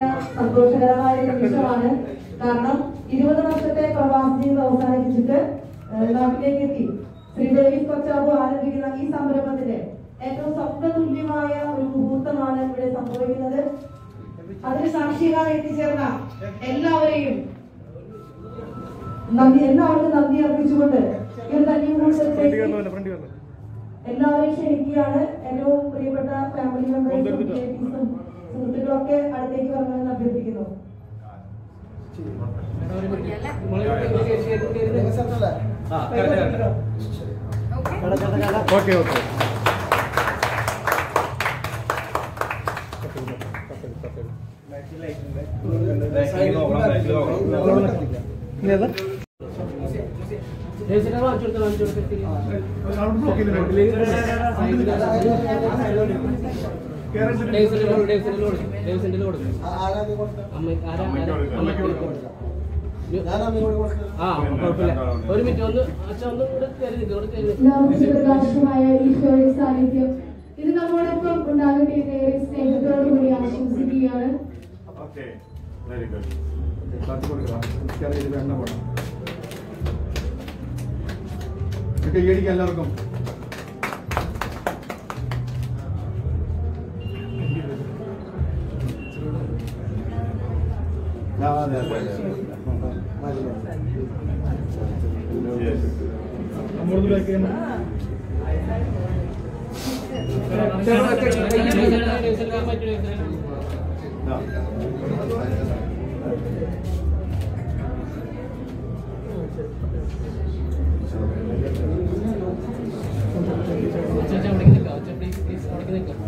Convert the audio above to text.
സന്തോഷകരമായ ഒരു നിമിഷമാണ് കാരണം ഇരുപത് വർഷത്തെ പ്രവാസ ജീവിതം അവസാനിപ്പിച്ചിട്ട് ഏഹ്, നാട്ടിലേക്ക് എത്തി ശ്രീദേവി കൊച്ചാബു ആരംഭിക്കുന്ന ഈ സംരംഭത്തിന്റെ ഏറ്റവും സ്വപ്നതുല്യമായ ഒരു മുഹൂർത്തമാണ് ഇവിടെ സംഭവിക്കുന്നത് അതിന് സാക്ഷികളായി എത്തിച്ചേർന്ന എല്ലാവരെയും നന്ദി എല്ലാവർക്കും നന്ദി അർപ്പിച്ചുകൊണ്ട് ഈ ഒരു കന്നി മുഹൂർത്തത്തിലേക്ക് എല്ലാവരെയും ക്ഷണിക്കുകയാണ് ഏറ്റവും പ്രിയപ്പെട്ട ഫാമിലി മെമ്പേഴ്സും റിലേറ്റീവ്സും സുഹൃത്തുക്കളൊക്കെ അടുത്തേക്ക് വരണമെന്ന് അഭ്യർത്ഥിക്കുന്നു ഓക്കെ ഓക്കെ ഏതാ ആ കുഴപ്പമില്ല ഒരു മിനിറ്റ് ഒന്ന് അച്ഛൻ ഒന്ന് ഇവിടെ കയറി നിൽക്കുക ഇവിടെ കയറി നിൽക്കുക നമുക്ക് പ്രകാശമായ ഈശോയുടെ സാന്നിധ്യം ഇത് നമ്മോടൊപ്പം ഉണ്ടാകട്ടെ എന്ന് ഏറെ സ്നേഹത്തോടുകൂടി ആശംസിക്കുകയാണ് ഓക്കെ വെരി ഗുഡ് കാത്തി കൊടുക്കാം എനിക്കറിയാം എണ്ണ പോണം കൈയടിക്കാം എല്ലാവർക്കും ആ, അതെ, അതെ, അതെ. Yes. ആ. അച്ഛൻ അവിടേക്ക് നിൽക്കാം അച്ഛൻ പ്ലീസ് പ്ലീസ് അവിടേക്ക് നിൽക്കാം